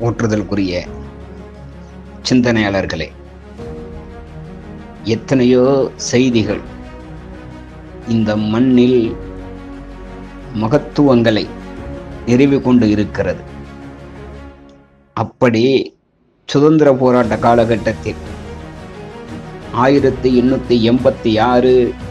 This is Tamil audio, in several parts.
போற்றுதலுக்குரிய சிந்தனையாளர்களே எத்தனையோ செய்திகள் இந்த மண்ணில் மகத்துவங்களை நிறுவி கொண்டு இருக்கிறது அப்படி சுதந்திர போராட்ட காலகட்டத்தில் ஆயிரத்தி எண்ணூற்றி எண்பத்தி ஆறு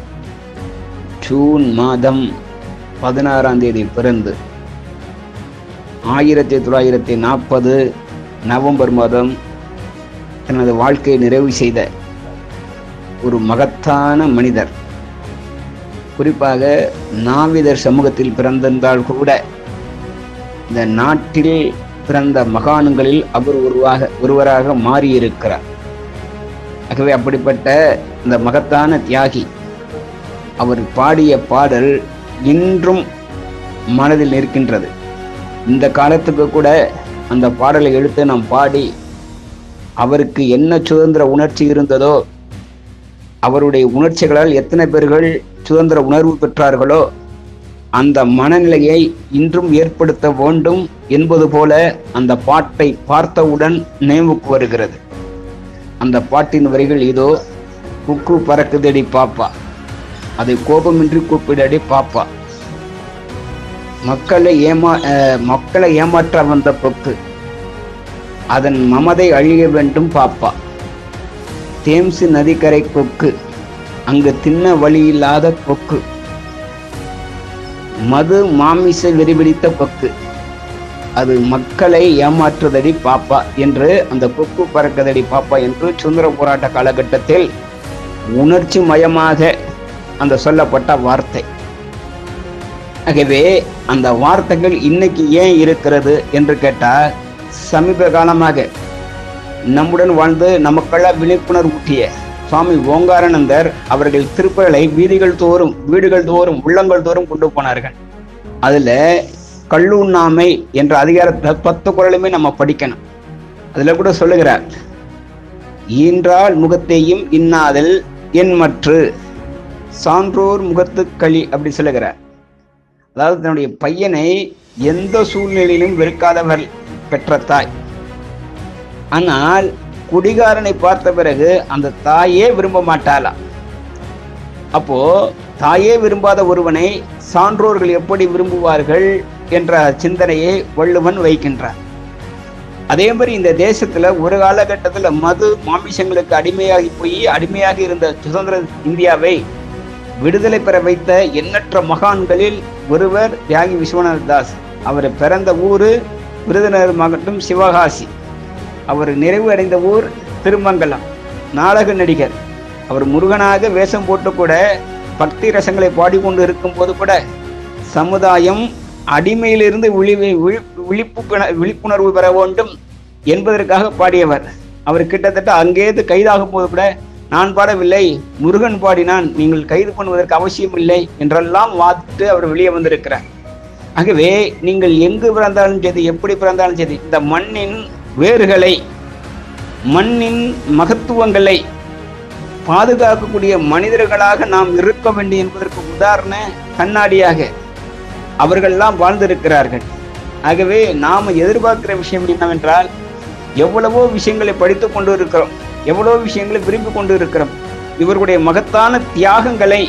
ஜூன் மாதம் பதினாறாம் தேதி பிறந்து ஆயிரத்தி தொள்ளாயிரத்தி நாற்பது நவம்பர் மாதம் தனது வாழ்க்கையை நிறைவு செய்த ஒரு மகத்தான மனிதர் குறிப்பாக நாவிதர் சமூகத்தில் பிறந்திருந்தால் கூட இந்த நாட்டில் பிறந்த மகான்களில் அவர் ஒருவாக ஒருவராக மாறியிருக்கிறார் ஆகவே அப்படிப்பட்ட இந்த மகத்தான தியாகி அவர் பாடிய பாடல் இன்றும் மனதில் நிற்கின்றது இந்த காலத்துக்கு கூட அந்த பாடலை எடுத்து நாம் பாடி அவருக்கு என்ன சுதந்திர உணர்ச்சி இருந்ததோ அவருடைய உணர்ச்சிகளால் எத்தனை பேர்கள் சுதந்திர உணர்வு பெற்றார்களோ அந்த மனநிலையை இன்றும் ஏற்படுத்த வேண்டும் என்பது போல அந்த பாட்டை பார்த்தவுடன் நினைவுக்கு வருகிறது அந்த பாட்டின் வரிகள் இதோ குக்கு பறக்குதடி பாப்பா அதை கோபமின்றி கூப்பிடடி பாப்பா மக்களை ஏமா அஹ், மக்களை ஏமாற்ற வந்த பொக்கு அதன் மமதை அழிய வேண்டும் பாப்பா தேம்சு நதிக்கரை கொக்கு அங்கு தின்ன வழி இல்லாத கொக்கு மது மாமிச வெறிபிடித்த கொக்கு அது மக்களை ஏமாற்றுதடி பாப்பா என்று அந்த கொக்கு பறக்கதடி பாப்பா என்று சுதந்திர போராட்ட காலகட்டத்தில் உணர்ச்சி மயமாக அந்த சொல்லப்பட்ட வார்த்தை ஆகவே அந்த வார்த்தைகள் இன்னைக்கு ஏன் இருக்கிறது என்று கேட்டால் சமீப காலமாக நம்முடன் வாழ்ந்து நமக்கெல்லாம் விழிப்புணர்வு ஊட்டிய சுவாமி ஓங்காரானந்தர் அவர்கள் திருப்பலை வீதிகள் தோறும் வீடுகள் தோறும் உள்ளங்கள் தோறும் கொண்டு போனார்கள் அதுல கல்லுண்ணாமை என்ற அதிகாரத்தை பத்து குரலுமே நம்ம படிக்கணும் அதுல கூட சொல்லுகிறார் ஈன்றால் முகத்தையும் இன்னாதல் என் மற்று சான்றோர் முகத்து களி அப்படி சொல்லுகிறார் அதாவது தன்னுடைய பையனை எந்த சூழ்நிலையிலும் வெறுக்காதவர் பெற்ற தாய் ஆனால் குடிகாரனை பார்த்த பிறகு அந்த தாயே விரும்ப மாட்டாளாம் அப்போ தாயே விரும்பாத ஒருவனை சான்றோர்கள் எப்படி விரும்புவார்கள் என்ற சிந்தனையை வள்ளுவன் வைக்கின்றார் அதே மாதிரி இந்த தேசத்துல ஒரு காலகட்டத்துல மது மாமிசங்களுக்கு அடிமையாகி போய் அடிமையாக இருந்த சுதந்திர இந்தியாவை விடுதலை பெற வைத்த எண்ணற்ற மகான்களில் ஒருவர் தியாகி விஸ்வநாத் தாஸ் அவர் பிறந்த ஊரு விருதுநகர் மாவட்டம் சிவகாசி அவர் நிறைவு அடைந்த ஊர் திருமங்கலம் நாடக நடிகர் அவர் முருகனாக வேஷம் போட்டு கூட பக்தி ரசங்களை பாடிக்கொண்டு இருக்கும்போது கூட சமுதாயம் அடிமையிலிருந்து விழி விழி- விழிப்பு பெற- விழிப்புணர்வு பெற வேண்டும் என்பதற்காக பாடியவர் அவர் கிட்டத்தட்ட அங்கேயிருந்து கைதாகும் போது கூட நான் பாடவில்லை முருகன் பாடினான் நீங்கள் கைது பண்ணுவதற்கு அவசியம் இல்லை என்றெல்லாம் வாதிட்டு அவர் வெளியே வந்திருக்கிறார் ஆகவே நீங்கள் எங்கு பிறந்தாலும் சரி எப்படி பிறந்தாலும் சரி இந்த மண்ணின் வேர்களை மண்ணின் மகத்துவங்களை பாதுகாக்கக்கூடிய மனிதர்களாக நாம் இருக்க வேண்டும் என்பதற்கு உதாரண கண்ணாடியாக அவர்கள்லாம் வாழ்ந்திருக்கிறார்கள் ஆகவே நாம் எதிர்பார்க்கிற விஷயம் என்னவென்றால் எவ்வளவோ விஷயங்களை படித்து கொண்டு இருக்கிறோம் எவ்வளவோ விஷயங்களை விரும்பி கொண்டு இருக்கிறோம் இவர்களுடைய மகத்தான தியாகங்களை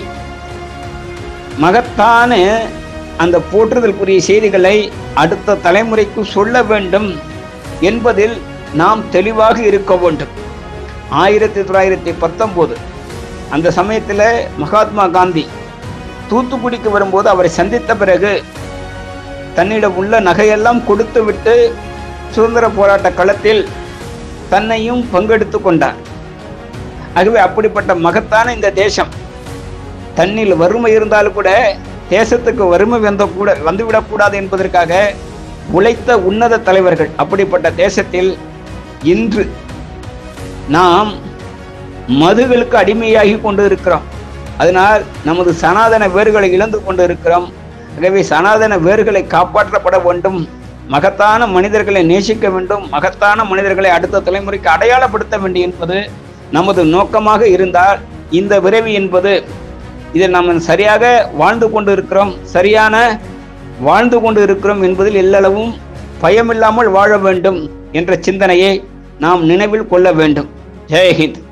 மகத்தான அந்த போற்றுதலுக்குரிய செய்திகளை அடுத்த தலைமுறைக்கு சொல்ல வேண்டும் என்பதில் நாம் தெளிவாக இருக்க வேண்டும் ஆயிரத்தி தொள்ளாயிரத்தி பத்தொம்போது அந்த சமயத்தில் மகாத்மா காந்தி தூத்துக்குடிக்கு வரும்போது அவரை சந்தித்த பிறகு தன்னிடம் உள்ள நகையெல்லாம் கொடுத்து விட்டு சுதந்திர போராட்ட களத்தில் தன்னையும் பங்கெடுத்து கொண்டார் ஆகவே அப்படிப்பட்ட மகத்தான இந்த தேசம் தன்னில் வறுமை இருந்தாலும் கூட தேசத்துக்கு வறுமை வந்த கூட வந்துவிடக்கூடாது என்பதற்காக உழைத்த உன்னத தலைவர்கள் அப்படிப்பட்ட தேசத்தில் இன்று நாம் மதுகளுக்கு அடிமையாகி கொண்டு இருக்கிறோம் அதனால் நமது சனாதன வேர்களை இழந்து கொண்டு இருக்கிறோம் ஆகவே சனாதன வேர்களை காப்பாற்றப்பட வேண்டும் மகத்தான மனிதர்களை நேசிக்க வேண்டும் மகத்தான மனிதர்களை அடுத்த தலைமுறைக்கு அடையாளப்படுத்த வேண்டும் என்பது நமது நோக்கமாக இருந்தால் இந்த விரைவு என்பது இதில் நாம் சரியாக வாழ்ந்து கொண்டு இருக்கிறோம் சரியான வாழ்ந்து கொண்டு இருக்கிறோம் என்பதில் எல்லளவும் பயமில்லாமல் வாழ வேண்டும் என்ற சிந்தனையை நாம் நினைவில் கொள்ள வேண்டும் ஜெயஹிந்த்